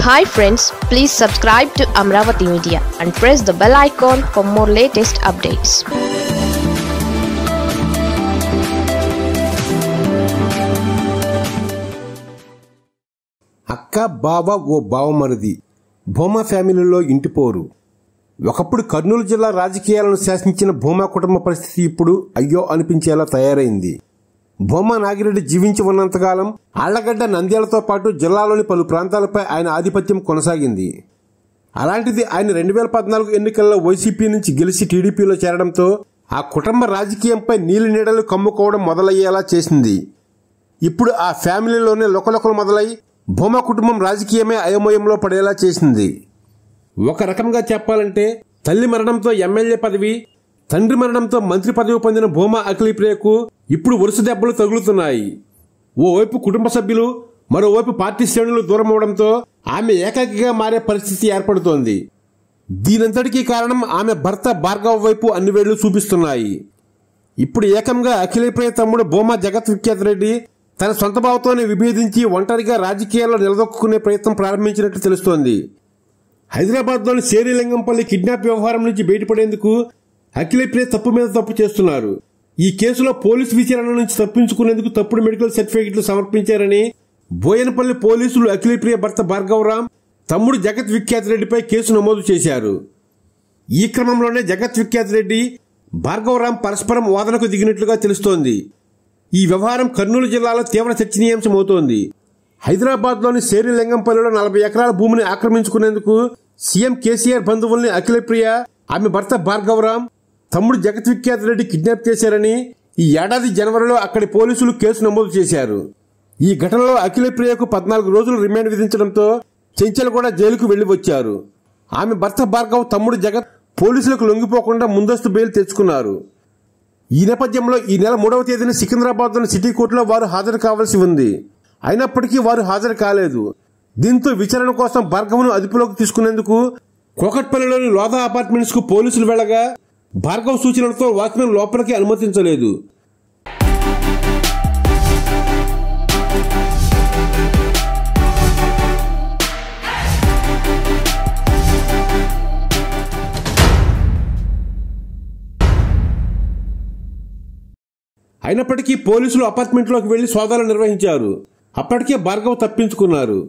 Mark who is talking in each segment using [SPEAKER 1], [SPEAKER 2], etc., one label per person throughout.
[SPEAKER 1] hi friends please subscribe to Amaravati media and press the bell icon for more latest updates
[SPEAKER 2] అక్క బావ ఓ బావమరిది భూమా ఫ్యామిలీలో ఇంటిపోరు ఒకప్పుడు కర్నూలు జిల్లా రాజకీయాలను శాసించిన భూమా కుటుంబ పరిస్థితి ఇప్పుడు అయ్యో అనిపించేలా తయారైంది భూమా నాగిరెడ్డి జీవించి ఉన్నంతకాలం ఆళ్లగడ్డ నంద్యాలతో పాటు జిల్లాలోని పలు ప్రాంతాలపై ఆయన ఆధిపత్యం కొనసాగింది అలాంటిది ఆయన రెండు వేల పద్నాలుగు ఎన్నికల్లో వైసీపీ నుంచి గెలిచి టీడీపీలో చేరడంతో ఆ కుటుంబ రాజకీయంపై నీలి నీడలు కమ్ముకోవడం మొదలయ్యేలా చేసింది ఇప్పుడు ఆ ఫ్యామిలీలోనే లొకలొకలు మొదలై భూమా కుటుంబం రాజకీయమే అయోమయంలో పడేలా చేసింది ఒక రకంగా చెప్పాలంటే తల్లి మరణంతో ఎమ్మెల్యే పదవి తండ్రి మరణంతో మంత్రి పదవి పొందిన భూమా అఖిలప్రియకు ఇప్పుడు వరుస దెబ్బలు తగులుతున్నాయి ఓవైపు కుటుంబ సభ్యులు మరోవైపు పార్టీ శ్రేణులు దూరం అవడంతో ఆమె ఏకాకిగా మారే పరిస్థితి ఏర్పడుతోంది దీనంతటికీ కారణం ఆమె భర్త భార్గవ్ వైపు అన్ని వేళ్లు చూపిస్తున్నాయి ఇప్పుడు ఏకంగా అఖిలప్రియ తమ్ముడు భూమా జగత్ విఖ్యాత్ రెడ్డి తన సొంత భావంతోనే విభేదించి ఒంటరిగా రాజకీయాల్లో నిలదొక్కునే ప్రయత్నం ప్రారంభించినట్టు తెలుస్తోంది హైదరాబాద్లోని శేరిలింగంపల్లి కిడ్నాప్ వ్యవహారం నుంచి బయటపడేందుకు అఖిలప్రియ తప్పు మీద తప్పు చేస్తున్నారు ఈ కేసులో పోలీసు విచారణ నుంచి తప్పించుకునేందుకు తప్పుడు మెడికల్ సర్టిఫికెట్లు సమర్పించారని బోయనపల్లి పోలీసులు అఖిలప్రియ భర్త భార్గవరాం తమ్ముడు జగత్ విఖ్యాత్ రెడ్డిపై కేసు నమోదు చేశారు ఈ క్రమంలోనే జగత్ విఖ్యాత్ రెడ్డి భార్గవరాం పరస్పరం వాదనకు దిగినట్లుగా తెలుస్తోంది ఈ వ్యవహారం కర్నూలు జిల్లాలో తీవ్ర చర్చనీయాంశమవుతోంది హైదరాబాద్లోని శేరిలింగంపల్లిలో నలభై ఎకరాల భూమిని ఆక్రమించుకునేందుకు సీఎం కేసీఆర్ బంధువుల్ని అఖిలప్రియ ఆమె భర్త భార్గవరాం తమ్ముడు జగత్ విఖ్యాత్ రెడ్డి కిడ్నాప్ చేశారని ఈ ఏడాది జనవరిలో అక్కడి పోలీసులు కేసు నమోదు చేశారు ఈ ఘటనలో అఖిలప్రియకు పద్నాలుగు రోజులు రిమాండ్ విధించడంతో చెంచల్ కూడా జైలుకు వెళ్లి వచ్చారు ఆమె భర్త భార్గవ్ తమ్ముడు జగత్ పోలీసులకు లొంగిపోకుండా ముందస్తు బెయిల్ తెచ్చుకున్నారు ఈ నేపథ్యంలో ఈ నెల మూడవ తేదీన సికింద్రాబాద్లోని సిటీ కోర్టులో వారు హాజరు కావాల్సి ఉంది అయినప్పటికీ వారు హాజరు కాలేదు దీంతో విచారణ కోసం భార్గవ్ను అదుపులోకి తీసుకునేందుకు కోకట్పల్లిలోని లోధా అపార్ట్మెంట్స్ కు పోలీసులు వెళ్లగా భార్గవ్ సూచనలతో వాచ్మెన్ లోపలికి అనుమతించలేదు అయినప్పటికీ పోలీసులు అపార్ట్మెంట్లోకి వెళ్లి సోదాలు నిర్వహించారు అప్పటికే భార్గవ్ తప్పించుకున్నారు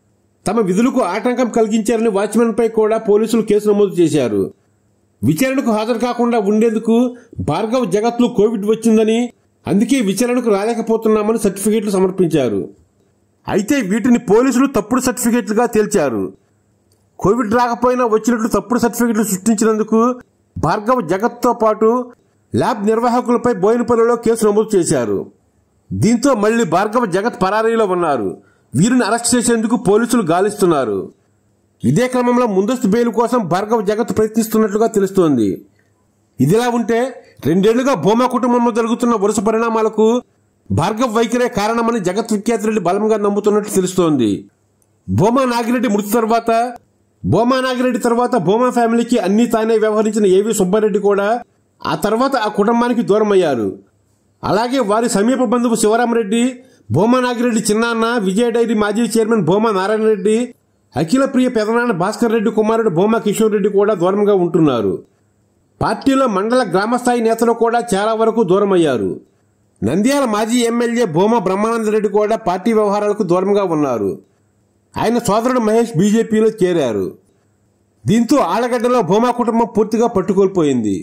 [SPEAKER 2] తమ విధులకు ఆటంకం కలిగించారని వాచ్మెన్ పై కూడా పోలీసులు కేసు నమోదు చేశారు విచారణకు హాజరు కాకుండా ఉండేందుకు భార్గవ్ జగత్లో కోవిడ్ వచ్చిందని అందుకే విచారణకు రాలేకపోతున్నామని సర్టిఫికెట్లు సమర్పించారు అయితే వీటిని పోలీసులు తప్పుడు సర్టిఫికెట్లుగా తేల్చారు కోవిడ్ రాకపోయినా వచ్చినట్లు తప్పుడు సర్టిఫికెట్లు సృష్టించినందుకు భార్గవ్ జగత్తో పాటు ల్యాబ్ నిర్వాహకులపై బోయినపల్లిలో కేసు నమోదు చేశారు దీంతో మళ్లీ భార్గవ జగత్ పరారీలో ఉన్నారు వీరిని అరెస్ట్ చేసేందుకు పోలీసులు గాలిస్తున్నారు ఇదే క్రమంలో ముందస్తు బెయిల్ కోసం భార్గవ్ జగత్ ప్రయత్నిస్తున్నట్లుగా తెలుస్తోంది ఇదిలా ఉంటే రెండేళ్లుగా భూమా కుటుంబంలో జరుగుతున్న వరుస పరిణామాలకు భార్గవ్ వైఖరే కారణమని జగత్ విఖ్యాత్ రెడ్డి బలంగా నమ్ముతున్నట్లు తెలుస్తోంది భూమా నాగిరెడ్డి మృతి తర్వాత భూమా నాగిరెడ్డి తర్వాత భూమా ఫ్యామిలీకి అన్ని తానే వ్యవహరించిన ఏవి సుబ్బారెడ్డి కూడా ఆ తర్వాత ఆ కుటుంబానికి దూరమయ్యారు అలాగే వారి సమీప బంధువు శివరామరెడ్డి భూమా నాగిరెడ్డి చిన్నాన్న విజయ డైరీ మాజీ చైర్మన్ భూమా నారాయణ రెడ్డి అఖిల ప్రియ పెదనాన్న భాస్కర్ రెడ్డి కుమారుడు భూమా కిషోర్ రెడ్డి కూడా దూరంగా ఉంటున్నారు పార్టీలో మండల గ్రామస్థాయి నేతలు కూడా చాలా వరకు దూరమయ్యారు నంద్యాల మాజీ ఎమ్మెల్యే భూమా బ్రహ్మానంద రెడ్డి కూడా పార్టీ వ్యవహారాలకు దూరంగా ఉన్నారు ఆయన సోదరుడు మహేష్ బీజేపీలో చేరారు దీంతో ఆలగడ్డలో భూమా కుటుంబం పూర్తిగా పట్టుకోల్పోయింది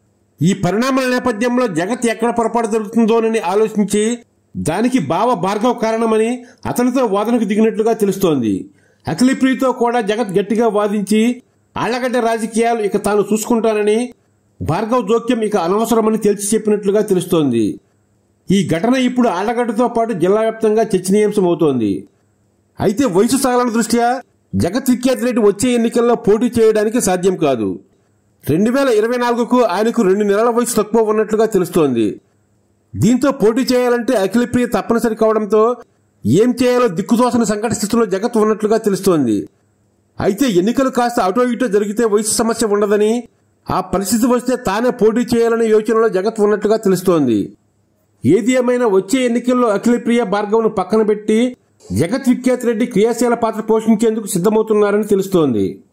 [SPEAKER 2] ఈ పరిణామాల నేపథ్యంలో జగత్ ఎక్కడ పొరపాటు జరుగుతుందోనని ఆలోచించి దానికి బావ భార్గవ్ కారణమని అతనితో వాదనకు దిగినట్లుగా తెలుస్తోంది అఖిలప్రియతో కూడా జగత్ గట్టిగా వాదించి ఆళ్లగడ్డ రాజకీయాలు ఇక తాను చూసుకుంటానని భార్గవ్ జోక్యం ఇక అనవసరమని తేల్చి చెప్పినట్లుగా తెలుస్తోంది ఈ ఘటన ఇప్పుడు ఆళ్లగడ్డతో పాటు జిల్లా వ్యాప్తంగా చర్చనీయాంశమవుతోంది అయితే వయసు సగలన దృష్ట్యా జగత్ విఖ్యాత్ రెడ్డి వచ్చే ఎన్నికల్లో పోటీ చేయడానికి సాధ్యం కాదు రెండు వేల ఇరవై నాలుగుకు ఆయనకు రెండు నెలల వయసు తక్కువ ఉన్నట్లుగా తెలుస్తోంది దీంతో పోటీ చేయాలంటే అఖిలప్రియ తప్పనిసరి కావడంతో ఏం చేయాలో దిక్కుతోసని సంకట స్థితిలో జగత్ ఉన్నట్లుగా తెలుస్తోంది అయితే ఎన్నికలు కాస్త అటో ఇటో జరిగితే వయసు సమస్య ఉండదని ఆ పరిస్థితి వస్తే తానే పోటీ చేయాలనే యోచనలో జగత్ ఉన్నట్లుగా తెలుస్తోంది ఏది ఏమైనా వచ్చే ఎన్నికల్లో అఖిలప్రియ భార్గవ్ను పక్కన పెట్టి జగత్ విఖ్యాత్ రెడ్డి క్రియాశీల పాత్ర పోషించేందుకు సిద్ధమవుతున్నారని తెలుస్తోంది